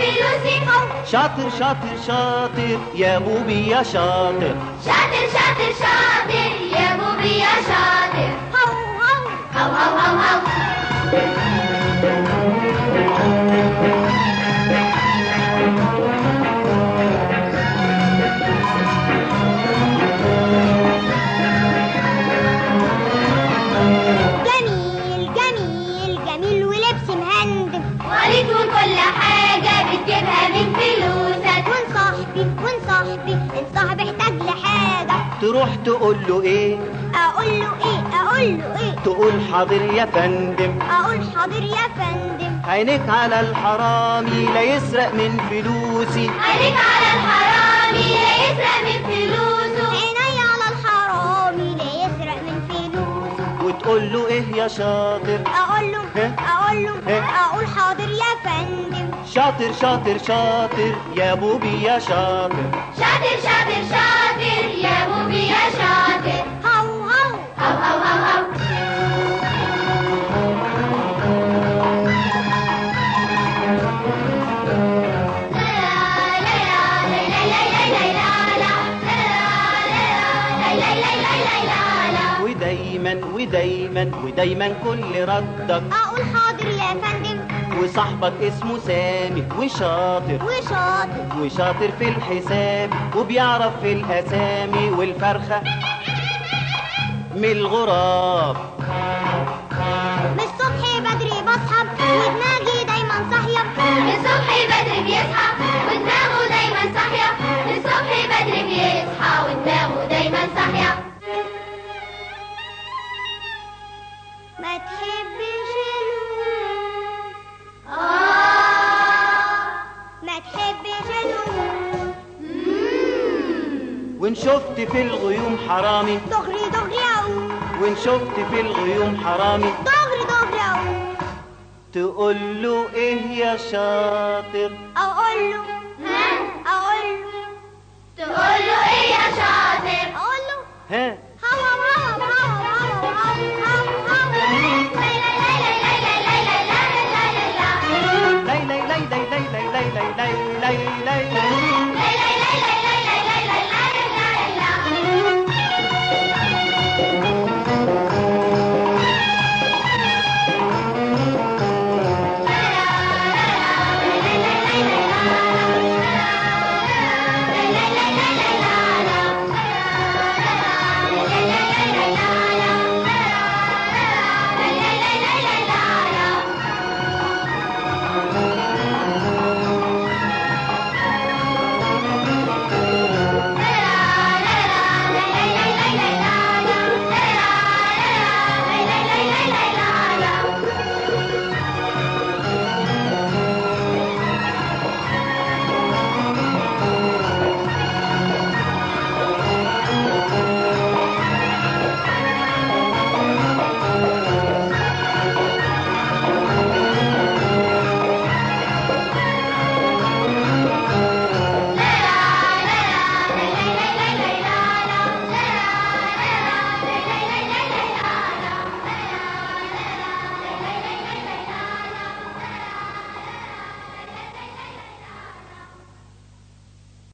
فلوسي شاطر شاطر شاطر يا بوبي يا شاطر شاطر شاطر شاطر يا بوبي يا شاطر هو هو هو هو هو هو جميل جميل جميل ولبس مهندم وليد وكل حاجة بتجيبها من فلوسك وان صاحبي وان صاحبي ان صاحبي احتاج لحاجة تروح تقول له ايه اقول له ايه اقول له ايه تقول حاضر يا فندم اقول حاضر يا فندم عينيك على الحرامي لا يسرق من فلوسي عليك على الحرامي لا يسرق من فلوسه عيني على الحرامي لا يسرق من فلوسه وتقول له ايه يا شاطر اقول له ها؟ اقول له ها؟ اقول حاضر يا فندم شاطر شاطر شاطر يا بوبي يا شاطر شاطر شاطر شاطر يا بوبي يا شاطر هو هو هو هو هو هو ودايما ودايما ودايما كل ردك اقول حاضر يا فندم وصاحبك اسمه سامي وشاطر وشاطر وشاطر في الحساب وبيعرف في الاسامي والفرخه من الغراب من الصبح بدري بصحى ودماغي دايما صاحية من الصبح بدري بيصحى ودماغه دايما صاحية من الصبح بدري بيصحى ودماغه دايما صاحية ما تحبش الهموم آه ما تحبش الهموم وان شفت في الغيوم حرامي دغري دغري اقوم وان شفت في الغيوم حرامي دغري دغري اقوم تقول له ايه يا شاطر اقول له ها اقول له تقول له ايه يا شاطر اقول له ها